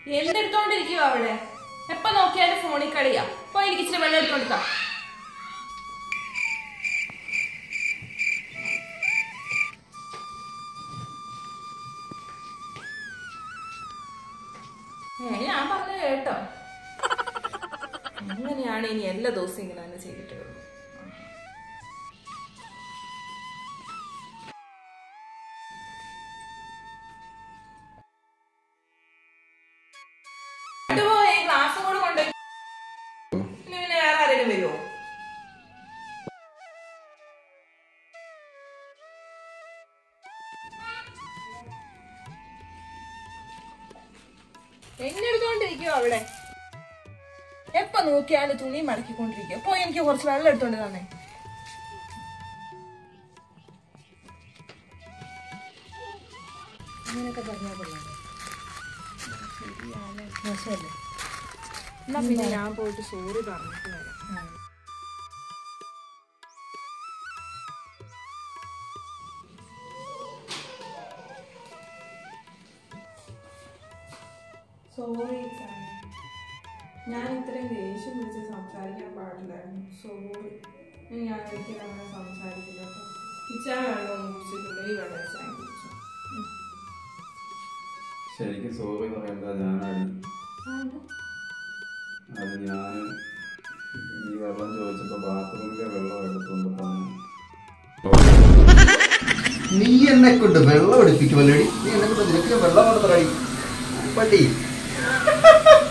എന്തെടുത്തോണ്ടിരിക്കുവോ അവിടെ എപ്പൊ നോക്കിയാലും ഫോണിൽ കളിയാ പോയി എനിക്ക് ഇച്ചിരി വെള്ളം എടുത്തോണ്ടിക്കാം ഏ ഞാൻ പറഞ്ഞു കേട്ടോ അങ്ങനെയാണ് ഇനി എല്ലാ ദിവസവും ഇങ്ങനെ തന്നെ ചെയ്തിട്ട് വരുള്ളൂ കൊണ്ടുപോയി ഗ്ലാസും കൂടെ കൊണ്ടുപോയി ഇനി പിന്നെ വേറെ ആരെങ്കിലും വരുമോ എന്നെ എടുത്തോണ്ടിരിക്കുവോ അവിടെ എപ്പൊ നോക്കിയാലും തുണി മടക്കിക്കൊണ്ടിരിക്കുക പോയി എനിക്ക് കുറച്ച് വെള്ളം എടുത്തോണ്ട് തന്നെ അങ്ങനെയൊക്കെ പറഞ്ഞാൽ കൊള്ളാം മോശമല്ലേ എന്നാ പിന്നെ ഞാൻ പോയിട്ട് സോറി പറഞ്ഞിട്ട് വരാം സോറി ഞാൻ ഇത്രയും ദേഷ്യം പിടിച്ച് സംസാരിക്കാൻ പാടില്ലായിരുന്നു സോറി ഇനി ഞാൻ ഒരിക്കലും അങ്ങനെ സംസാരിക്കില്ല കേട്ടോ ഇച്ചാ വെള്ളം ഒന്നും കുടിച്ചിട്ടില്ല ഈ വെള്ളം ഇച്ചാൻ കുടിച്ചു ശരിക്കും സോറി പറയണ്ട ഞാനാണ് അത് ഞാൻ ഈ വെള്ളം ചോദിച്ചപ്പോ ബാത്റൂമിലെ വെള്ളം എടുത്തുകൊണ്ട് തന്നു നീ എന്നെ കൊണ്ട് വെള്ളം എടുപ്പിക്കുമല്ലോടി നീ എന്നെ കൊണ്ട് നിനക്ക് ഞാൻ വെള്ളം കൊണ്ട് തരാടി പട്ടി